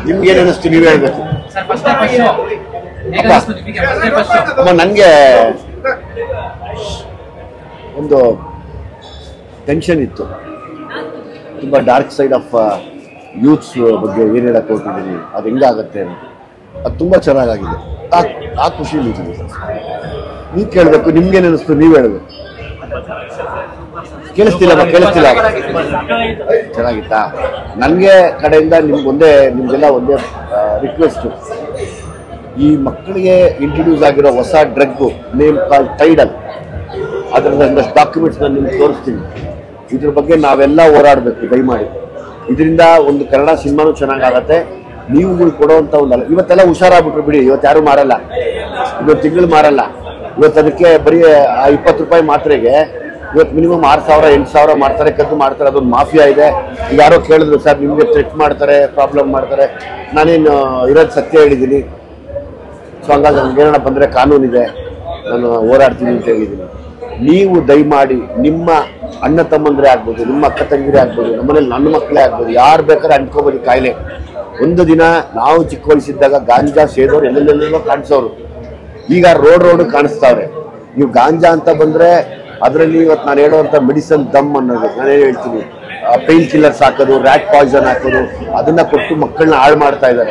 ನಿಮ್ಗೆ ಏನ್ ಅನಿಸ್ತು ನೀವೇ ಹೇಳ್ಬೇಕು ಸರ್ ಫಸ್ಟ್ ಫಸ್ಟ್ ಹೇಗೆ ಅನಿಸ್ತು ನಿಮಗೆ ಫಸ್ಟ್ ಫಸ್ಟ್ ಅಮ್ಮ ನನಗೆ ಒಂದು ಟೆನ್ಷನ್ ಇತ್ತು ತುಂಬ ಡಾರ್ಕ್ ಸೈಡ್ ಆಫ್ ಯೂತ್ಸ್ ಬಗ್ಗೆ ಏನು ಹೇಳಕ್ಕೆ ಹೊರಟಿದ್ದೀನಿ ಅದು ಹೆಂಗಾಗತ್ತೆ ಅಂತ ಅದು ತುಂಬ ಚೆನ್ನಾಗಾಗಿದೆ ಆ ಆ ಖುಷಿಲಿ ಇದ್ದೀನಿ ನೀವು ಕೇಳಬೇಕು ನಿಮ್ಗೇನು ಅನಿಸ್ತು ನೀವು ಹೇಳಬೇಕು ಕೇಳಿಸ್ತಿಲ್ಲ ಅಮ್ಮ, ಕೇಳಿಸ್ತಿಲ್ಲ ಚೆನ್ನಾಗಿತ್ತಾ ನನಗೆ ಕಡೆಯಿಂದ ನಿಮ್ಗೆ ಒಂದೇ ನಿಮಗೆಲ್ಲ ಒಂದೇ ರಿಕ್ವೆಸ್ಟು ಈ ಮಕ್ಕಳಿಗೆ ಇಂಟ್ರೊಡ್ಯೂಸ್ ಆಗಿರೋ ಹೊಸ ಡ್ರಗ್ಗು ನೇಮ್ ಕಾಲ್ ಟೈಡಲ್ ಅದರದ ಒಂದಷ್ಟು ಡಾಕ್ಯುಮೆಂಟ್ಸ್ ನಾನು ನಿಮ್ಗೆ ತೋರಿಸ್ತೀನಿ ಇದ್ರ ಬಗ್ಗೆ ನಾವೆಲ್ಲ ಹೋರಾಡಬೇಕು ದಯಮಾಡಿ ಇದರಿಂದ ಒಂದು ಕನ್ನಡ ಸಿನಿಮಾನು ಚೆನ್ನಾಗಾಗತ್ತೆ ನೀವುಗಳು ಕೊಡುವಂಥ ಒಂದು ಅಲ್ಲ ಇವತ್ತೆಲ್ಲ ಹುಷಾರಾಗ್ಬಿಟ್ರು ಬಿಡಿ ಇವತ್ತು ಯಾರು ಮಾರಲ್ಲ ಇವತ್ತು ತಿಂಗಳು ಮಾರಲ್ಲ ಇವತ್ತು ಅದಕ್ಕೆ ಬರೀ ಆ ಇಪ್ಪತ್ತು ರೂಪಾಯಿ ಮಾತ್ರೆಗೆ ಇವತ್ತು ಮಿನಿಮಮ್ ಆರು ಸಾವಿರ ಎಂಟು ಸಾವಿರ ಮಾಡ್ತಾರೆ ಕದ್ದು ಮಾಡ್ತಾರೆ ಅದೊಂದು ಮಾಫಿಯಾ ಇದೆ ಈಗ ಯಾರೋ ಕೇಳಿದ್ರು ಸರ್ ನಿಮಗೆ ಥ್ರೆಟ್ ಮಾಡ್ತಾರೆ ಪ್ರಾಬ್ಲಮ್ ಮಾಡ್ತಾರೆ ನಾನೇನು ಇರೋದು ಸತ್ಯ ಹೇಳಿದ್ದೀನಿ ಸೊ ಹಂಗಾಗಿ ನಮ್ಗೆ ಏನಾರ ಬಂದರೆ ಕಾನೂನಿದೆ ನಾನು ಹೋರಾಡ್ತೀನಿ ಅಂತ ಹೇಳಿದ್ದೀನಿ ನೀವು ದಯಮಾಡಿ ನಿಮ್ಮ ಅಣ್ಣ ತಮ್ಮಂದ್ರೆ ಆಗ್ಬೋದು ನಿಮ್ಮ ಅಕ್ಕ ತಂಗಿರೇ ಆಗ್ಬೋದು ನಮ್ಮನೇಲಿ ನನ್ನ ಮಕ್ಕಳೇ ಆಗ್ಬೋದು ಯಾರು ಬೇಕಾದ್ರೆ ಅಂಟ್ಕೋಬೋದು ಕಾಯಿಲೆ ಒಂದು ದಿನ ನಾವು ಚಿಕ್ಕ ವಯಸ್ಸಿದ್ದಾಗ ಗಾಂಜಾ ಸೇದೋರು ಎಲ್ಲೆಲ್ಲೆಲ್ಲೋ ಕಾಣಿಸೋರು ಈಗ ರೋಡ್ ರೋಡ್ ಕಾಣಿಸ್ತಾವ್ರೆ ನೀವು ಗಾಂಜಾ ಅಂತ ಬಂದ್ರೆ ಅದರಲ್ಲಿ ಇವತ್ತು ನಾನು ಹೇಳುವಂಥ ಮೆಡಿಸನ್ ದಮ್ ಅನ್ನೋದು ನಾನೇನು ಹೇಳ್ತೀನಿ ಪೈನ್ ಕಿಲ್ಲರ್ಸ್ ಹಾಕೋದು ರ್ಯಾಟ್ ಪಾಯ್ಸನ್ ಹಾಕೋದು ಅದನ್ನ ಕೊಟ್ಟು ಮಕ್ಕಳನ್ನ ಹಾಳು ಮಾಡ್ತಾ ಇದ್ದಾರೆ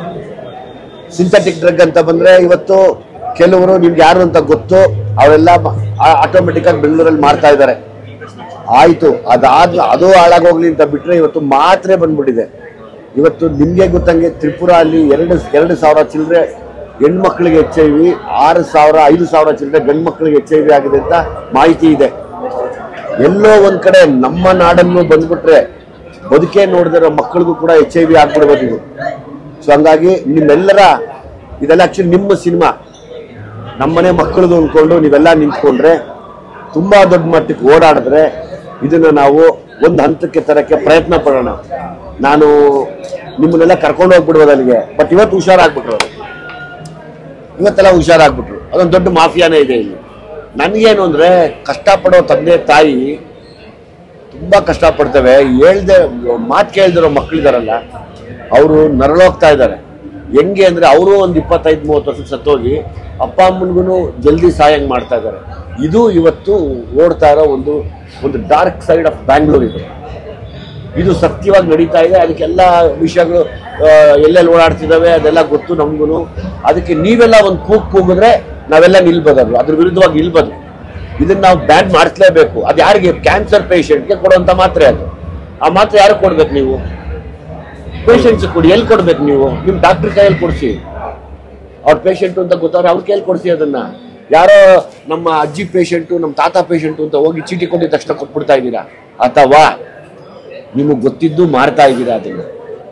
ಸಿಂಥೆಟಿಕ್ ಡ್ರಗ್ ಅಂತ ಬಂದ್ರೆ ಇವತ್ತು ಕೆಲವರು ನಿಮ್ಗೆ ಯಾರು ಅಂತ ಗೊತ್ತು ಅವರೆಲ್ಲ ಆಟೋಮೆಟಿಕ್ ಆಗಿ ಬೆಂಗಳೂರಲ್ಲಿ ಮಾಡ್ತಾ ಇದ್ದಾರೆ ಆಯ್ತು ಅದಾದ್ ಅದು ಹಾಳಾಗೋಗ್ಲಿ ಅಂತ ಬಿಟ್ರೆ ಇವತ್ತು ಮಾತ್ರೆ ಬಂದ್ಬಿಟ್ಟಿದೆ ಇವತ್ತು ನಿಮ್ಗೆ ಗೊತ್ತಂಗೆ ತ್ರಿಪುರ ಅಲ್ಲಿ ಎರಡು ಎರಡು ಸಾವಿರ ಚಿಲ್ಲರೆ ಹೆಣ್ಮಕ್ಳಿಗೆ ಎಚ್ ಐ ವಿ ಆರು ಸಾವಿರ ಐದು ಸಾವಿರ ಚಿಲ್ಲರೆ ಗಂಡು ಮಕ್ಕಳಿಗೆ ಎಚ್ ಐ ವಿ ಆಗಿದೆ ಅಂತ ಮಾಹಿತಿ ಇದೆ ಎಲ್ಲೋ ಒಂದ್ ಕಡೆ ನಮ್ಮ ನಾಡನ್ನು ಬಂದ್ಬಿಟ್ರೆ ಬದುಕೇ ನೋಡಿದಿರೋ ಮಕ್ಕಳಿಗೂ ಕೂಡ ಎಚ್ ಐ ವಿ ಆಗ್ಬಿಡ್ಬೋದು ಇದು ಸೊ ಹಂಗಾಗಿ ನಿಮ್ಮೆಲ್ಲರ ಇದೆಲ್ಲ ಆಕ್ಚುಲಿ ನಿಮ್ಮ ಸಿನಿಮಾ ನಮ್ಮನೆ ಮಕ್ಕಳದು ಅಂದ್ಕೊಂಡು ನೀವೆಲ್ಲ ನಿಂತ್ಕೊಂಡ್ರೆ ತುಂಬಾ ದೊಡ್ಡ ಮಟ್ಟಕ್ಕೆ ಓಡಾಡಿದ್ರೆ ಇದನ್ನ ನಾವು ಒಂದು ಹಂತಕ್ಕೆ ತರಕ್ಕೆ ಪ್ರಯತ್ನ ಪಡೋಣ ನಾನು ನಿಮ್ಮನ್ನೆಲ್ಲ ಕರ್ಕೊಂಡು ಹೋಗ್ಬಿಡ್ಬೋದು ಅಲ್ಲಿಗೆ ಬಟ್ ಇವತ್ತು ಹುಷಾರಾಗ್ಬಿಟ್ರು ಅವ್ರು. ಇವತ್ತೆಲ್ಲ ಹುಷಾರಾಗ್ಬಿಟ್ರು ಅದೊಂದು ದೊಡ್ಡ ಮಾಫಿಯಾನೇ ಇದೆ ಇಲ್ಲಿ ನನಗೇನು ಅಂದ್ರೆ ಕಷ್ಟಪಡೋ ತಂದೆ ತಾಯಿ ತುಂಬಾ ಕಷ್ಟಪಡ್ತೇವೆ ಹೇಳ್ದೆ ಮಾತು ಕೇಳ್ದಿರೋ ಮಕ್ಕಳಿದಾರಲ್ಲ ಅವರು ನರಳೋಗ್ತಾ ಇದ್ದಾರೆ ಹೆಂಗೆ ಅಂದ್ರೆ ಅವರು ಒಂದು ಇಪ್ಪತ್ತೈದು ಮೂವತ್ತು ವರ್ಷಕ್ಕೆ ಸತ್ತೋಗಿ ಅಪ್ಪ ಅಮ್ಮನಿಗೂ ಜಲ್ದಿ ಸಾಯಂಗ್ ಮಾಡ್ತಾ ಇದ್ದಾರೆ ಇದು ಇವತ್ತು ಓಡ್ತಾ ಇರೋ ಒಂದು ಒಂದು ಡಾರ್ಕ್ ಸೈಡ್ ಆಫ್ ಬ್ಯಾಂಗ್ಳೂರ್ ಇದು ಇದು ಸತ್ಯವಾಗಿ ನಡೀತಾ ಇದೆ ಅದಕ್ಕೆಲ್ಲ ವಿಷಯಗಳು ಆ, ಎಲ್ಲೆಲ್ಲಿ ಓಡಾಡ್ತಿದ್ದಾವೆ ಅದೆಲ್ಲ ಗೊತ್ತು ನಮಗೂ ಅದಕ್ಕೆ ನೀವೆಲ್ಲ ಒಂದು ಕೂಗ್ ಕೂಗಿದ್ರೆ ನಾವೆಲ್ಲ ನಿಲ್ಬೋದಲ್ಲ ಅದ್ರ ವಿರುದ್ಧವಾಗಿ ನಿಲ್ಬೋದು ಇದನ್ನ ನಾವು ಬ್ಯಾನ್ ಮಾಡಿಸ್ಲೇಬೇಕು ಅದು ಯಾರಿಗೆ ಕ್ಯಾನ್ಸರ್ ಪೇಷಂಟ್ಗೆ ಕೊಡುವಂತ ಮಾತ್ರೆ ಅದು ಆ ಮಾತ್ರೆ ಯಾರು ಕೊಡ್ಬೇಕು ನೀವು ಪೇಷಂಟ್ಸ್ ಕೊಡಿ ಎಲ್ಲಿ ಕೊಡ್ಬೇಕು ನೀವು ನಿಮ್ ಡಾಕ್ಟರ್ ಕೈಯಲ್ಲಿ ಕೊಡಿಸಿ ಅವ್ರ ಪೇಷಂಟ್ ಅಂತ ಗೊತ್ತಾದ್ರೆ ಅವ್ರ ಕೈಯಲ್ಲಿ ಕೊಡಿಸಿ ಅದನ್ನ ಯಾರೋ ನಮ್ಮ ಅಜ್ಜಿ ಪೇಷಂಟು ನಮ್ಮ ತಾತ ಪೇಷಂಟು ಅಂತ ಹೋಗಿ ಚೀಟಿ ಕೊಟ್ಟಿದ ತಕ್ಷಣ ಕೊಟ್ಬಿಡ್ತಾ ಇದ್ದೀರಾ ಅಥವಾ ನಿಮಗೆ ಗೊತ್ತಿದ್ದು ಮಾರ್ತಾ ಇದ್ದೀರಾ ಅದನ್ನ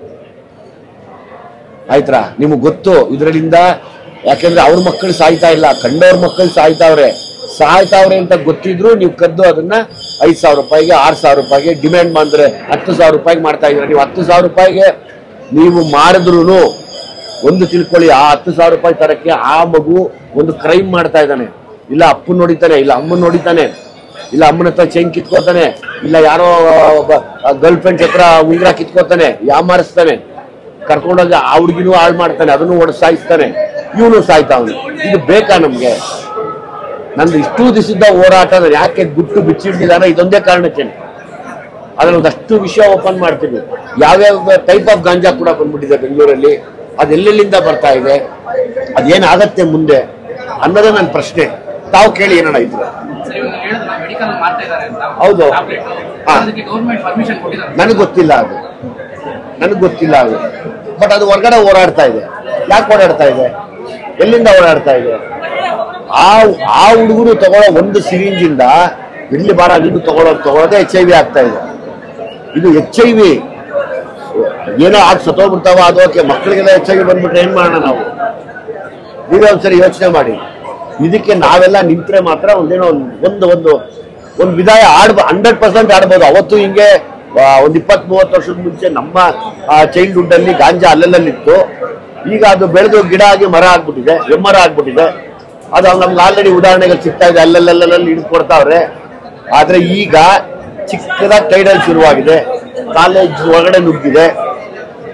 ಆಯ್ತಾ ನಿಮಗೆ ಗೊತ್ತು ಇದರಿಂದ ಯಾಕಂದ್ರೆ ಅವ್ರ ಮಕ್ಕಳು ಸಾಯ್ತಾ ಇಲ್ಲ ಕಂಡವ್ರ ಮಕ್ಕಳು ಸಾಯ್ತಾವ್ರೆ ಸಾಯ್ತಾವ್ರೆ ಅಂತ ಗೊತ್ತಿದ್ರು ನೀವು ಕದ್ದು ಅದನ್ನ ಐದ್ ಸಾವಿರ ರೂಪಾಯಿಗೆ ಆರ್ ಸಾವಿರ ರೂಪಾಯಿಗೆ ಡಿಮ್ಯಾಂಡ್ ಮಾಡಿದ್ರೆ ಹತ್ತು ಸಾವಿರ ರೂಪಾಯಿಗೆ ಮಾಡ್ತಾ ಇದ್ದೀರಾ ನೀವು ಹತ್ತು ಸಾವಿರ ರೂಪಾಯಿಗೆ ನೀವು ಮಾರಿದ್ರು ಒಂದು ತಿಳ್ಕೊಳ್ಳಿ ಆ ಹತ್ತು ಸಾವಿರ ರೂಪಾಯಿ ತರಕ್ಕೆ ಆ ಮಗು ಒಂದು ಕ್ರೈಮ್ ಮಾಡ್ತಾ ಇದ್ದಾನೆ ಇಲ್ಲ ಅಪ್ಪನ್ ನೋಡಿತಾನೆ ಇಲ್ಲ ಅಮ್ಮನ್ ನೋಡಿತಾನೆ ಇಲ್ಲ ಅಮ್ಮನ ಹತ್ರ ಚೈನ್ ಕಿತ್ಕೋತಾನೆ ಇಲ್ಲ ಯಾರೋ ಗರ್ಲ್ ಫ್ರೆಂಡ್ಸ್ ಹತ್ರ ಉಂಗ್ರ ಕಿತ್ಕೋತಾನೆ ಯಾಮಾರಿಸ್ತಾನೆ ಕರ್ಕೊಂಡೋಗಿ ಆ ಹುಡುಗಿನೂ ಹಾಳು ಮಾಡ್ತಾನೆ ಅದನ್ನು ಹೊಡೆದು ಸಾಯಿಸ್ತಾನೆ ಇವನು ಸಾಯ್ತಾವನು ಇದು ಬೇಕಾ ನಮ್ಗೆ ನಂದು ಇಷ್ಟು ದಿವಸದ ಹೋರಾಟ ನಾನು ಯಾಕೆ ಗುಟ್ಟು ಬಿಚ್ಚಿಟ್ಟಿದ್ದಾನೆ ಇದೊಂದೇ ಕಾರಣಕ್ಕೆ ಅದ್ರಲ್ಲಿ ಒಂದಷ್ಟು ವಿಷಯ ಓಪನ್ ಮಾಡ್ತೀವಿ ಯಾವ್ಯಾವ ಟೈಪ್ ಆಫ್ ಗಾಂಜಾ ಕೂಡ ಬಂದ್ಬಿಟ್ಟಿದೆ ಬೆಂಗಳೂರಲ್ಲಿ ಅದೆಲ್ಲೆಲ್ಲಿಂದ ಬರ್ತಾ ಇದೆ ಅದೇನಾಗತ್ತೆ ಮುಂದೆ ಅನ್ನೋದೇ ನನ್ನ ಪ್ರಶ್ನೆ ತಾವು ಕೇಳಿ ಏನಣ್ಣ ಇದ್ರು ಸರ್ ಇವಾಗ ಹೇಳಿದ್ರಲ್ಲ ಮೆಡಿಕಲ್ ಮಾಡ್ತಾ ಇದ್ದಾರೆ ಅಂತ ಹೌದು. ಟ್ಯಾಬ್ಲೆಟ್ ಹಾ. ಅದಕ್ಕೆ ಗೌರ್ಮೆಂಟ್ ಪರ್ಮಿಷನ್ ಕೊಟ್ಟಿದ್ದಾರೆ ನನಗೆ ಗೊತ್ತಿಲ್ಲ ಅದು ನನಗೆ ಗೊತ್ತಿಲ್ಲ ಅದು ಬಟ್ ಅದು ಹೊರಗಡೆ ಓಡಾಡ್ತಾ ಇದೆ ಯಾಕೆ ಓಡಾಡ್ತಾ ಇದೆ ಎಲ್ಲಿಂದ ಓಡಾಡ್ತಾ ಇದೆ ಆ ಆ ಹುಡುಗರು ತಗೊಳ್ಳೋ ಒಂದು ಸಿರಿಂಜಿಂದ ಇಲ್ಲಿ ಬಾರ ಇದು ತಗೊಳ್ಳೋದು ತಗೊಳ್ಳೋದೇ ಎಚ್ ಐ ವಿ ಆಗ್ತಾ ಇದೆ ಇದು ಎಚ್ ಐ ವಿ ಏನೋ ಆಗಿ ಸತ್ತೋಗ್ಬಿಡ್ತಾವ ಅದು ಓಕೆ ಮಕ್ಕಳಿಗೆಲ್ಲ ಎಚ್ ಐ ವಿ ಬಂದ್ಬಿಟ್ರೆ ಏನ್ ಮಾಡೋಣ ನಾವು ನೀವೇ ಒಂದ್ಸರಿ ಯೋಚನೆ ಮಾಡಿ ಇದಕ್ಕೆ ನಾವೆಲ್ಲ ನಿಂತ್ರೆ ಮಾತ್ರ ಒಂದೇನೋ ಒಂದ್- ಒಂದು ಒಂದು ಒಂದು ವಿಧಾಯ ಆಡ್ಬ ಹಂಡ್ರೆಡ್ ಪರ್ಸೆಂಟ್ ಆಡ್ಬೋದು ಅವತ್ತು ಹಿಂಗೆ ಆ, ಒಂದ್ ಇಪ್ಪತ್ ಮೂವತ್ತು ವರ್ಷದ ಮುಂಚೆ ನಮ್ಮ ಚೈಲ್ಡ್ಹುಡ್ ಅಲ್ಲಿ ಗಾಂಜಾ ಅಲ್ಲಲ್ಲಿತ್ತು ಈಗ ಅದು ಬೆಳೆದು ಗಿಡ ಆಗಿ ಮರ ಆಗ್ಬಿಟ್ಟಿದೆ ಎಮ್ಮರ ಆಗ್ಬಿಟ್ಟಿದೆ ಅದು ನಮ್ಗೆ ಆಲ್ರೆಡಿ ಉದಾಹರಣೆಗಳು ಸಿಗ್ತಾ ಇದೆ ಅಲ್ಲಲ್ಲಲ್ಲಿ ಹಿಡಿದು ಕೊಡ್ತಾವ್ರೆ ಆದ್ರೆ ಈಗ ಚಿಕ್ಕದಾಗಿ ಟೈಡಲ್ ಶುರುವಾಗಿದೆ ಕಾಲೇಜ್ ಒಳಗಡೆ ನುಗ್ಗಿದೆ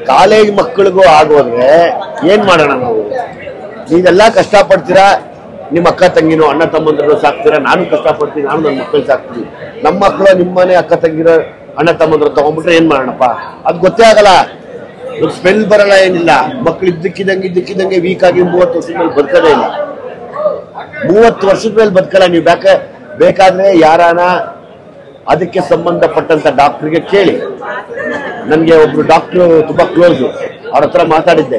ಕಾಲೇಜ್ ಮಕ್ಕಳಿಗೂ ಆಗೋದ್ರೆ ಏನ್ ಮಾಡೋಣ ನಾವು ನೀವೆಲ್ಲ ಕಷ್ಟಪಡ್ತೀರಾ ನಿಮ್ಮ ಅಕ್ಕ ತಂಗಿನೋ ಅಣ್ಣ ತಮ್ಮಂದ್ರು ಸಾಕ್ತೀರಾ ನಾನು ಕಷ್ಟಪಡ್ತೀನಿ ನಾನು ನನ್ನ ಮಕ್ಕಳು ಸಾಕ್ತೀನಿ ನಮ್ಮ ಮಕ್ಕಳು ನಿಮ್ಮನೆ ಅಕ್ಕ ತಂಗಿರೋ ಅಣ್ಣ ತಮ್ಮಂದ್ರು ತಗೊಂಡ್ಬಿಟ್ರೆ ಏನ್ ಮಾಡೋಣಪ್ಪ ಅದು ಗೊತ್ತೇ ಆಗಲ್ಲ ಸ್ಮೆಲ್ ಬರಲ್ಲ ಏನಿಲ್ಲ ಮಕ್ಳು ಇದ್ದಕ್ಕಿದಂಗೆ ಇದ್ದಕ್ಕಿದಂಗೆ ವೀಕ್ ಆಗಿ ಮೂವತ್ತು ವರ್ಷದ ಮೇಲೆ ಬದುಕದೇ ಇಲ್ಲ ಮೂವತ್ತು ವರ್ಷದ ಮೇಲೆ ಬದುಕಲ್ಲ ನೀವು ಬೇಕಾ ಬೇಕಾದ್ರೆ ಯಾರಾನ ಅದಕ್ಕೆ ಸಂಬಂಧಪಟ್ಟಂತ ಡಾಕ್ಟರ್ಗೆ ಕೇಳಿ ನನಗೆ ಒಬ್ರು ಡಾಕ್ಟ್ರು ತುಂಬಾ ಕ್ಲೋಸ್ ಅವ್ರ ಹತ್ರ ಮಾತಾಡಿದ್ದೆ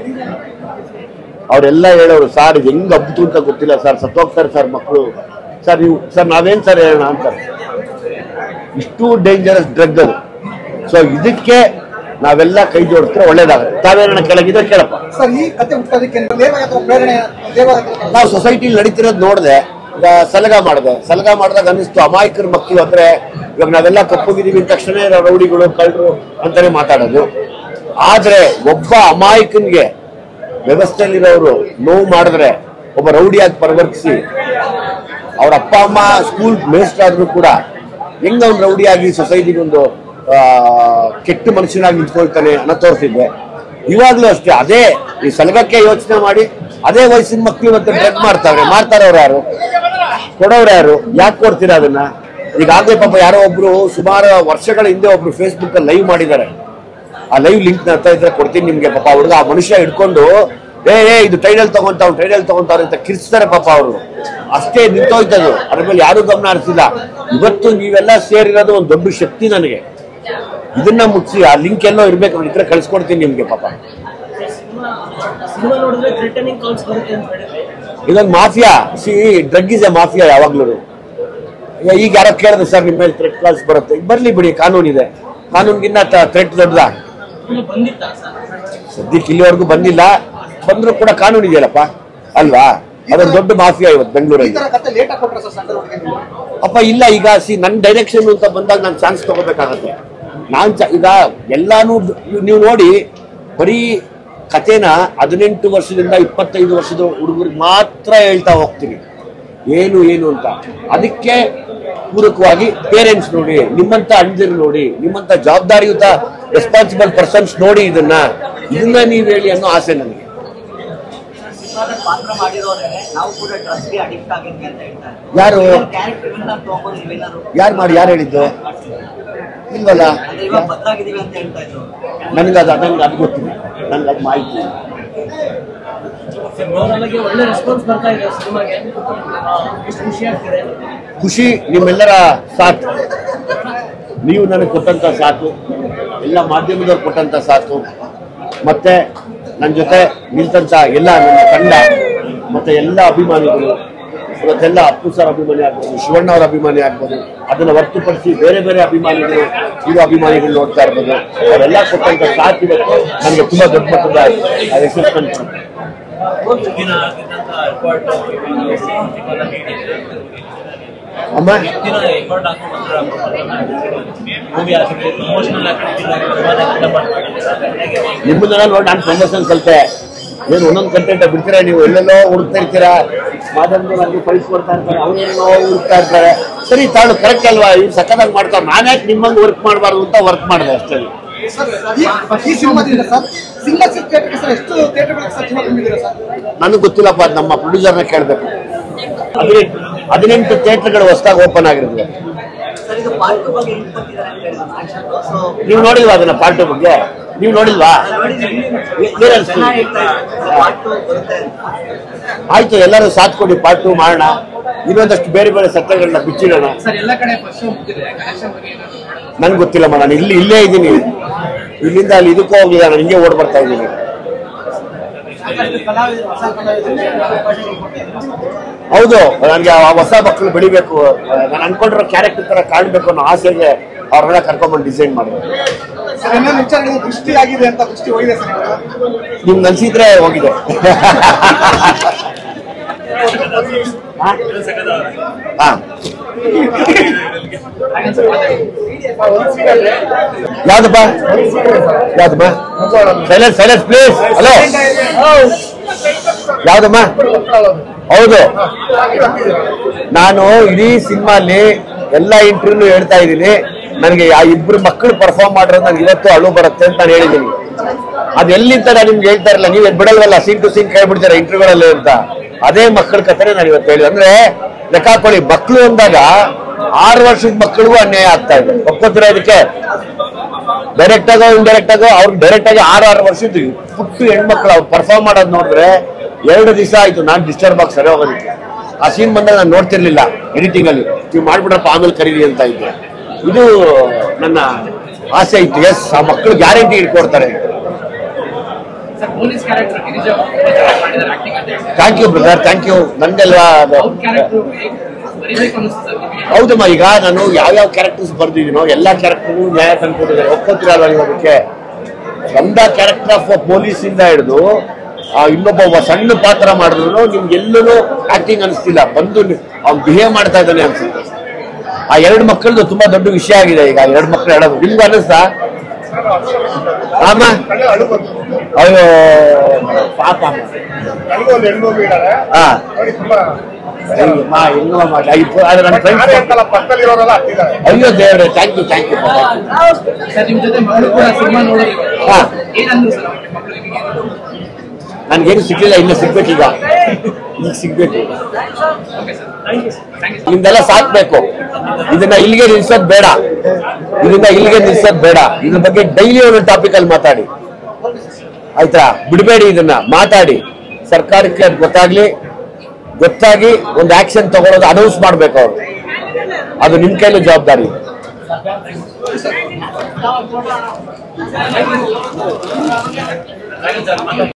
ಅವರೆಲ್ಲ ಹೇಳೋರು ಸರ್ ಇದು ಹೆಂಗ್ ಹಬ್ಬಿತು ಅಂತ ಗೊತ್ತಿಲ್ಲ ಸರ್ ಸತ್ತೋಗ್ತಾರೆ ಸರ್ ಮಕ್ಕಳು ಸರ್ ನೀವು ಸರ್ ನಾವೇನ್ ಸರ್ ಹೇಳೋಣ ಅಂತಾರೆ ಇಷ್ಟು ಡೇಂಜರಸ್ ಡ್ರಗ್ ಅದು ಸೊ ಇದಕ್ಕೆ ನಾವೆಲ್ಲ ಕೈ ಜೋಡಿಸಿದ್ರೆ ಒಳ್ಳೇದಾಗುತ್ತೆ ತಾವೇನ ಕೆಳಗಿದ್ರೆ ಕೇಳಪ್ಪ ಸರ್ ಈ ಕತೆ ಹುಟ್ಟೋದಕ್ಕೆ ದೇವ ಅಥವಾ ಪ್ರೇರಣೆ ದೇವ ನಾವು ಸೊಸೈಟಿಲಿ ನಡೀತಿರೋದು ನೋಡಿದೆ ಈಗ ಸಲಗ ಮಾಡಿದೆ ಸಲಗ ಮಾಡಿದಾಗ ಅನ್ನಿಸ್ತು ಅಮಾಯಕರ ಮಕ್ಕಳು ಅಂದ್ರೆ ಇವಾಗ ನಾವೆಲ್ಲ ಕಪ್ಪುಗಿದೀವಿ ಅಂದ ತಕ್ಷಣ ರೌಡಿಗಳು ಕಳ್ಳರು ಅಂತಾನೆ ಮಾತಾಡೋದು ಆದ್ರೆ ಒಬ್ಬ ಅಮಾಯಕನ್ಗೆ ವ್ಯವಸ್ಥೆಯಲ್ಲಿರೋರು ನೋವು ಮಾಡಿದ್ರೆ ಒಬ್ಬ ರೌಡಿಯಾಗಿ ಪರಿವರ್ತಿಸಿ ಅವ್ರ ಅಪ್ಪ ಅಮ್ಮ ಸ್ಕೂಲ್ ಮೇಸ್ಟ್ರಾದ್ರು ಕೂಡ ಹೆಂಗ ಅವ್ನು ರೌಡಿಯಾಗಿ ಸೊಸೈಟಿಗೆ ಒಂದು ಆ, ಕೆಟ್ಟ ಮನುಷ್ಯನಾಗಿ ನಿಂತ್ಕೊಳ್ತಾನೆ ಅನ್ನೋ ತೋರಿಸಿದ್ದೆ ಇವಾಗ್ಲೂ ಅಷ್ಟೇ ಅದೇ ಈ ಸಲಗಕ್ಕೆ ಯೋಚನೆ ಮಾಡಿ ಅದೇ ವಯಸ್ಸಿನ ಮಕ್ಕಳು ಇವತ್ತು ಡ್ರಗ್ ಮಾಡ್ತಾರೆ ಮಾಡ್ತಾರವ್ರು ಯಾರು ಕೊಡೋರು ಯಾರು ಯಾಕೆ ಕೊಡ್ತೀರಾ ಅದನ್ನ ಈಗಾಗಲೇ ಪಾಪ ಯಾರೋ ಒಬ್ರು ಸುಮಾರು ವರ್ಷಗಳ ಹಿಂದೆ ಒಬ್ರು ಫೇಸ್ಬುಕ್ ಅಲ್ಲಿ ಲೈವ್ ಮಾಡಿದ್ದಾರೆ ಆ ಲೈವ್ ಲಿಂಕ್ ನಡ್ತಾ ಇದ್ರೆ ಕೊಡ್ತೀನಿ ನಿಮ್ಗೆ ಪಾಪ ಹುಡುಗ ಆ ಮನುಷ್ಯ ಹಿಡ್ಕೊಂಡು ಏ ಏ ಇದು ಟೈಡಲ್ ತಗೊಂತಾವ್ ಟೈಡಲ್ ತಗೊಂತಾವ್ರೆ ಅಂತ ಕಿರ್ಸ್ತಾರೆ ಪಾಪ ಅವರು ಅಷ್ಟೇ ನಿಂತೋಯ್ತದು ಅದ್ರ ಮೇಲೆ ಯಾರು ಗಮನ ಹರಿಸಿಲ್ಲ ಇವತ್ತು ನೀವೆಲ್ಲ ಸೇರಿರೋದು ಒಂದು ದೊಡ್ಡ ಶಕ್ತಿ ನನಗೆ ಇದನ್ನ ಮುಚ್ಚಿ ಆ ಲಿಂಕ್ ಎಲ್ಲೋ ಇರ್ಬೇಕು ನನ್ನ ಇದ್ರೆ ಕಳ್ಸ್ಕೊಡ್ತೀನಿ ನಿಮ್ಗೆ ಪಾಪ ಸಿನಿಮಾ ನೋಡಿದ್ರೆ ಥ್ರೆಟನಿಂಗ್ ಕಾಲ್ಸ್ ಬರುತ್ತೆ ಅಂತ ಹೇಳಿದ್ರೆ ಇದೊಂದು mafia see drug is a mafia ಯಾವಾಗ್ಲೂ ಈಗ ಯಾರೋ ಕೇಳಿದ್ರೆ ಸರ್ ನಿಮ್ಮ ಮೇಲೆ ಥ್ರೆಟ್ ಕಾಲ್ಸ್ ಬರುತ್ತೆ ಈಗ ಬರ್ಲಿ ಬಿಡಿ ಕಾನೂನಿದೆ ಕಾನೂನ್ಗಿನ್ನ ಥ್ರೆಟ್ ದೊಡ್ಡದ ಇನ್ನು ಬಂದಿತ್ತಾ ಸರ್ ಸದ್ಯಕ್ಕೆ ಇಲ್ಲಿವರೆಗೂ ಬಂದಿಲ್ಲ ಬಂದ್ರು ಕೂಡ ಕಾನೂನು ಇದೆಯಲ್ಲಪ್ಪ ಅಲ್ವಾ ಅದೊಂದು ದೊಡ್ಡ ಮಾಫಿಯಾ ಇವತ್ತು ಈ ಬೆಂಗಳೂರಲ್ಲಿ ತರ ಕತೆ ಲೇಟ್ ಆಗಿ ಕೊಟ್ರೆ ಸರ್ ಸೆಂಟ್ರಲ್ ಹುಡುಗಿ ನೀವು ಅಪ್ಪ ಇಲ್ಲ ಈಗ ಸಿ ನನ್ನ ಡೈರೆಕ್ಷನ್ ಅಂತ ಬಂದಾಗ ನಾನು ಚಾನ್ಸ್ ತಗೋಬೇಕಾಗತ್ತೆ ನಾನ್ ಚ- ಈಗ ಎಲ್ಲಾನು ಬ- ನೀವು ನೋಡಿ ಬರೀ ಕಥೆನ ಹದಿನೆಂಟು ವರ್ಷದಿಂದ ಇಪ್ಪತ್ತೈದು ವರ್ಷದ ಹುಡುಗರಿಗೆ ಮಾತ್ರ ಹೇಳ್ತಾ ಹೋಗ್ತೀನಿ ಏನು ಏನು ಅಂತ ಅದಕ್ಕೆ ಪೂರಕವಾಗಿ ಪೇರೆಂಟ್ಸ್ ನೋಡಿ ನಿಮ್ಮಂತ ಅಣ್ಣದಿರು ನೋಡಿ ನಿಮ್ಮಂತ ಜವಾಬ್ದಾರಿಯುತ ರೆಸ್ಪಾನ್ಸಿಬಲ್ ಪರ್ಸನ್ಸ್ ನೋಡಿ ಇದನ್ನ ಇದನ್ನ ನೀವು ಹೇಳಿ ಅನ್ನೋ ಆಸೆ ನನಗೆ ಸಿನಿಮಾದ ಪಾತ್ರ ಮಾಡಿರೋರೆ ನಾವು ಕೂಡ ಡ್ರಗ್ಸ್ಗೆ ಅಡಿಕ್ಟ್ ಆಗಿದ್ವಿ ಅಂತ ಹೇಳ್ತಾರೆ ಯಾರು? ಕ್ಯಾರೆಕ್ಟರ್ ವಿನ್ನರ್ ತಗೊಂಬೋದು ನೀವೆಲ್ಲರೂ ಯಾರು ಮಾಡಿ ಯಾರು ಹೇಳಿದ್ದು ಇಲ್ವಲ್ಲ ಅಂದ್ರೆ ಇವಾಗ ಬದಲಾಗಿದೀವಿ ಅಂತ ಹೇಳ್ತಾ ಇದ್ರು ನನಗೆ ಅದು ನನಗೆ ಅದು ಗೊತ್ತಿಲ್ಲ ನನಗೆ ಅದು ಮಾಹಿತಿ ಇಲ್ಲ. ನಮಗೆ ಒಳ್ಳೆ ರೆಸ್ಪಾನ್ಸ್ ಬರ್ತಾ ಇದೆ ಸಿನಿಮಾಗೆ ಎಷ್ಟು ಖುಷಿ ಆಗ್ತಿದೆ ಖುಷಿ ನಿಮ್ಮೆಲ್ಲರ ಸಾಥ್ ನೀವು ನನಗೆ ಕೊಟ್ಟಂತ ಸಾಥು ಎಲ್ಲ ಮಾಧ್ಯಮದವ್ರು ಕೊಟ್ಟಂತ ಸಾಥು ಮತ್ತೆ ನನ್ನ ಜೊತೆ ನಿಂತಂತ ಎಲ್ಲ ನನ್ನ ತಂಡ ಮತ್ತೆ ಎಲ್ಲ ಅಭಿಮಾನಿಗಳು ಇವತ್ತೆಲ್ಲ ಅಪ್ಪು ಸರ್ ಅಭಿಮಾನಿ ಆಗ್ಬೋದು ಶಿವಣ್ಣ ಅವ್ರ ಅಭಿಮಾನಿ ಆಗ್ಬೋದು ಅದನ್ನ ಹೊರತುಪಡಿಸಿ ಬೇರೆ ಬೇರೆ ಅಭಿಮಾನಿಗಳು ಇರೋ ಅಭಿಮಾನಿಗಳು ನೋಡ್ತಾ ಇರ್ಬೋದು ಅವರೆಲ್ಲ ಕೊಟ್ಟಂತ ಸಾಥ್ ಇವತ್ತು ನನಗೆ ತುಂಬಾ ದೊಡ್ಡ ಮಟ್ಟದ ಯಶಸ್ಸನ್ನು ಕೊಡುತ್ತೆ. ದಿನ ಆಗಿದ್ದಂತ ಎಫರ್ಟ್ ಅಮ್ಮ ದಿನ ಎಫರ್ಟ್ ಹಾಕೊಂಡು ಮೂವಿ ಆಗಿರ್ಲಿ ಪ್ರಮೋಷನಲ್ ಆಕ್ಟಿವಿಟಿ ತುಂಬಾನೇ ಕಷ್ಟಪಟ್ಟು ಮಾಡಿದ್ದಾರೆ ನಿಮ್ಮನ್ನೆಲ್ಲ ನೋಡಿ ನಾನು ಪ್ರಮೋಷನ್ ಕಲಿತೆ ಏನು ಒಂದೊಂದು ಕಂಟೆಂಟ್ ಬಿಡ್ತೀರಾ ನೀವು ಎಲ್ಲೆಲ್ಲೋ ಹುಡುಕ್ತಾ ಇರ್ತೀರಾ ಮಾಧ್ಯಮದಲ್ಲಿ ನನಗೆ ಫೈಲ್ಸ್ ಕೊಡ್ತಾ ಇರ್ತಾರೆ ಅವ್ರೇನೋ ಹುಡುಕ್ತಾ ಇರ್ತಾರೆ ಸರಿ ತಾಳು ಕರೆಕ್ಟ್ ಅಲ್ವಾ ಇವ್ರು ಸಕ್ಕದಾಗಿ ಮಾಡ್ತಾರೆ ನಾನು ಯಾಕೆ ನಿಮ್ಮಂಗೆ ವರ್ಕ್ ಮಾಡಬಾರ್ದು ಅಂತ ವರ್ಕ್ ಮಾಡಿದೆ ಅಷ್ಟೇ ಸರ್ ಈ- ಈ ಸಿನಿಮಾದಿಂದ ಸರ್ ಸಿಂಗಲ್ ಸಿಕ್ ಥಿಯೇಟರ್ಗೆ ಸರ್ ಎಷ್ಟು ಥಿಯೇಟರ್ಗಳಿಗೆ ಸರ್ ಸಿನಿಮಾ ತುಂಬಿದ್ದೀರಾ ಸರ್ ನನಗೆ ಗೊತ್ತಿಲ್ಲಪ್ಪ ಅದು ನಮ್ಮ ಪ್ರೊಡ್ಯೂಸರ್ನ ಕೇಳಬೇಕು ಹದಿನೆಂಟು ಹದಿನೆಂಟು ಥಿಯೇಟರ್ಗಳು ಹೊಸದಾಗಿ ಓಪನ್ ಆಗಿರ್ತದೆ ಸರ್ ಇದು ಪಾರ್ಟ್ ಟು ಬಗ್ಗೆ ಹೆಂಗ್ ಬರ್ತಿದ್ದಾರೆ ಅಂತ ಹೇಳಿದ್ರು ಆಕ್ಷನ್ ಸೊ ನೀವು ನೋಡಿಲ್ವಾ ಅದನ್ನ ಪಾರ್ಟ್ ಬಗ್ಗೆ ನೀವು ನೋಡಿಲ್ವಾ ಏನ್ ಅನ್ಸ್ತು? ಚೆನ್ನಾಗಿ ಹೇಳ್ತಾ ಇದ್ರು ಪಾರ್ಟ್ ಟು ಬರುತ್ತೆ ಅಂತ ಆಯ್ತು ಎಲ್ಲರೂ ಸಾಥ್ ಕೊಡಿ ಪಾರ್ಟ್ ಟು ಮಾಡೋಣ ಇನ್ನೊಂದಷ್ಟು ಬೇರೆ ಬೇರೆ ಸತ್ಯಗಳನ್ನ ಬಿಚ್ಚಿಡೋಣ ಸರ್ ಎಲ್ಲ ಕಡೆ ಫಸ್ಟ್ ಶೋ ಮುಗಿದಿದೆ ಕನೆಕ್ಷನ್ ಬಗ್ಗೆ ಏನಾದ್ರು ಮಾಡೋದು ನನ್ಗೆ ಗೊತ್ತಿಲ್ಲ ಮಾಡೋಣ ಇಲ್ಲಿ ಇಲ್ಲೇ ಇದ್ದೀನಿ ಇಲ್ಲಿಂದ ಅಲ್ಲಿ ಇದಕ್ಕೂ ಹೋಗ್ಲಿಲ್ಲ ನಾನು ಹಿಂಗೆ ಓಡ್ ಬರ್ತಾ ಇದ್ದೀನಿ ಕಲಾವಿದರು ಹೊಸ ಕಲಾವಿದರಿಗೆ ಅವಕಾಶಗಳು ಕೊಟ್ಟಿದ್ದೀರಾ ಹೌದು ನನಗೆ ಆ ಹೊಸ ಮಕ್ಕಳು ಬೆಳಿಬೇಕು ನಾನು ಅನ್ಕೊಂಡಿರೋ ಕ್ಯಾರೆಕ್ಟರ್ ತರ ಕಾಣ್ಬೇಕು ಅನ್ನೋ ಆಸೆಗೆ ಅವ್ರನ್ನೆಲ್ಲ ಕರ್ಕೊಂಡ್ಬಂದು ಡಿಸೈನ್ ಮಾಡಿದೆ ಸರ್ ಇನ್ನೊಂದು ವಿಚಾರ ನೀವು ದೃಷ್ಟಿ ಆಗಿದೆ ಅಂತ ದೃಷ್ಟಿ ಹೋಗಿದೆ ಸರ್ ಇವಾಗ ನಿಮ್ಗೆ ಅನ್ಸಿದ್ರೆ ಹೋಗಿದೆ ಹಾ ಯಾವ್ದಪ್ಪ ಯಾವ್ದಮ್ಮ ಸೈಲೆನ್ಸ್ ಸೈಲೆನ್ಸ್ ಪ್ಲೀಸ್ ಹಲೋ ಯಾವ್ದಮ್ಮ ಹೌದು ನಾನು ಇಡೀ ಸಿನಿಮಾಲಿ ಎಲ್ಲ ಇಂಟರ್ವ್ಯೂ ಹೇಳ್ತಾ ಇದ್ದೀನಿ ನನಗೆ ಆ ಇಬ್ರು ಮಕ್ಕಳು ಪರ್ಫಾರ್ಮ್ ಮಾಡಿರೋದು ನನಗೆ ಇವತ್ತು ಅಳು ಬರುತ್ತೆ ಅಂತ ನಾನು ಹೇಳಿದ್ದೀನಿ ಅದ್ ಎಲ್ಲಿಂದ ನಾನು ನಿಮ್ಗೆ ಹೇಳ್ತಾ ಇರಲ್ಲ ನೀವ್ ಬಿಡಲ್ವಲ್ಲ ಸೀನ್ ಟು ಸೀನ್ ಕೇಳ್ಬಿಡ್ತೀರಾ ಇಂಟರ್ವ್ಯೂಗಳಲ್ಲಿ ಅಂತ ಅದೇ ಮಕ್ಕಳ ಕಥನೆ ನಾನು ಇವತ್ತು ಹೇಳಿ ಅಂದ್ರೆ ಲೆಕ್ಕ ಹಾಕೊಳ್ಳಿ ಮಕ್ಕಳು ಅಂದಾಗ ಆರು ವರ್ಷದ ಮಕ್ಕಳಿಗೂ ಅನ್ಯಾಯ ಆಗ್ತಾ ಇದೆ ಒಪ್ಕೋತೀರಾ ಇದಕ್ಕೆ ಡೈರೆಕ್ಟ್ ಆಗೋ ಇಂಡೈರೆಕ್ಟ್ ಆಗೋ ಅವ್ರಿಗೆ ಡೈರೆಕ್ಟ್ ಆಗಿ ಆರು ಆರು ವರ್ಷದ ಪುಟ್ಟು ಹೆಣ್ಮಕ್ಳು ಅವ್ರು ಪರ್ಫಾರ್ಮ್ ಮಾಡೋದು ನೋಡಿದ್ರೆ ಎರಡು ದಿವಸ ಆಯ್ತು ನಾನು ಡಿಸ್ಟರ್ಬ್ ಆಗಿ ಸರಿ ಹೋಗೋದಕ್ಕೆ ಆ ಸೀನ್ ಬಂದಾಗ ನಾನು ನೋಡ್ತಿರ್ಲಿಲ್ಲ ಎಡಿಟಿಂಗ್ ಅಲ್ಲಿ ನೀವು ಮಾಡ್ಬಿಡ್ರಪ್ಪ ಆಮೇಲೆ ಕರೀರಿ ಅಂತ ಇದ್ದೆ ಇದು ನನ್ನ ಆಸೆ ಇತ್ತು ಎಸ್ ಆ ಮಕ್ಕಳು ಗ್ಯಾರಂಟಿ ಇಟ್ಕೊಡ್ತಾರೆ ಸರ್ ಪೊಲೀಸ್ ಕ್ಯಾರೆಕ್ಟರ್ ಗಿರಿಜಾ ತುಂಬಾ ಚೆನ್ನಾಗಿ ಮಾಡಿದ್ದಾರೆ ಆಕ್ಟಿಂಗ್ ಅಂತ ಹೇಳ್ತಾರೆ thank you brother thank you ನಂದೆಲ್ವಾ ಅದು ಅವ್ರ ಕ್ಯಾರೆಕ್ಟರ್ ಬರೀಬೇಕು ಅನಿಸ್ತದೆ ಸರ್ ನಿಮಗೆ ಹೌದಮ್ಮ ಈಗ ನಾನು ಯಾವ್ಯಾವ ಕ್ಯಾರೆಕ್ಟರ್ಸ್ ಬರ್ದಿದ್ದೀನೋ ಎಲ್ಲಾ ಕ್ಯಾರೆಕ್ಟರ್ಗೂ ನ್ಯಾಯ ತಂದ್ಕೊಟ್ಟಿದ್ದಾರೆ ಒಪ್ಕೋತೀರಲ್ವ ನೀವು ಅದಕ್ಕೆ ಒಂದ ಕ್ಯಾರೆಕ್ಟರ್ ಆಫ್ ಪೊಲೀಸ್ ಇಂದ ಹಿಡಿದು ಆ ಇನ್ನೊಬ್ಬ ಒಬ್ಬ ಸಣ್ಣ ಪಾತ್ರ ಮಾಡಿದ್ರು ನಿಮ್ಗೆ ಎಲ್ಲೂ ಆಕ್ಟಿಂಗ್ ಅನಿಸ್ತಿಲ್ಲ ಬಂದು ಅವ್ನು ಬಿಹೇವ್ ಮಾಡ್ತಾ ಇದ್ದಾನೆ ಅನ್ಸುತ್ತೆ ಆ ಎರಡು ಮಕ್ಕಳದು ತುಂಬಾ ದೊಡ್ಡ ವಿಷಯ ಆಗಿದೆ ಈಗ ಎರಡು ಮಕ್ಕಳು ಹೇಳೋದು ನಿಮ್ಗೂ ಅನ್ನಿಸ್ತಾ ಆಮ ಅಯ್ಯೋ ಪಾಪ ಅಮ್ಮ. ನನಗೊಂದು ಹೆಣ್ಮಗು ಇದ್ದಾರೆ ಹಾ ನೋಡಿ ತುಂಬಾ ಅಯ್ಯಮ್ಮ, ಹೆಂಗಮ್ಮ ಮಾಡ್ಲಿ? ಅಯ್ಯೋ, ಅದು ನನ್ನ ನಾನೇ ಫ್ರೆಂಡ್ಸ್ ಅಂತಲ್ಲ ಪಕ್ಕದಲ್ಲಿರೋರೆಲ್ಲ ಹತ್ತಿದ್ದಾರೆ ಅಯ್ಯೋ ದೇವ್ರೆ thank you thank you sir ನಿಮ್ ಜೊತೆ ಮಗಳು ಕೂಡ ಸಿನಿಮಾ ನೋಡೋದು ಹಾ. ಏನಂದ್ರು ಸರ್ ಅವ್ರಿಗೆ ಮಕ್ಕಳು ನಿಮಗೆ ನನ್ಗೇನು ಸಿಕ್ಕಿಲ್ಲ ಇನ್ನು ಸಿಗ್ಬೇಕೀಗ ಈಗ ಸಿಗ್ಬೇಕು okay sir thank you thank you ನಿಮ್ದೆಲ್ಲ ಸಾಕ್ಬೇಕು ಇದನ್ನ ಇಲ್ಲಿಗೆ ನಿಲ್ಸೋದ್ ಬೇಡ ಇದನ್ನ ಇಲ್ಲಿಗೆ ನಿಲ್ಸೋದ್ ಬೇಡ ಇದ್ರ ಬಗ್ಗೆ ಡೈಲಿ ಒಂದೊಂದು ಟಾಪಿಕ್ ಅಲ್ಲಿ ಮಾತಾಡಿ ಆಯ್ತಾ ಬಿಡಬೇಡಿ ಇದನ್ನ ಮಾತಾಡಿ ಸರ್ಕಾರಕ್ಕೆ ಅದ್ ಗೊತ್ತಾಗ್ಲಿ ಗೊತ್ತಾಗಿ ಒಂದು ಆಕ್ಷನ್ ತಗೊಳೋದು ಅನೌನ್ಸ್ ಮಾಡ್ಬೇಕು ಅವ್ರು ಅದು ನಿಮ್ ಕೈಲೂ ಜವಾಬ್ದಾರಿ ಇದೆ.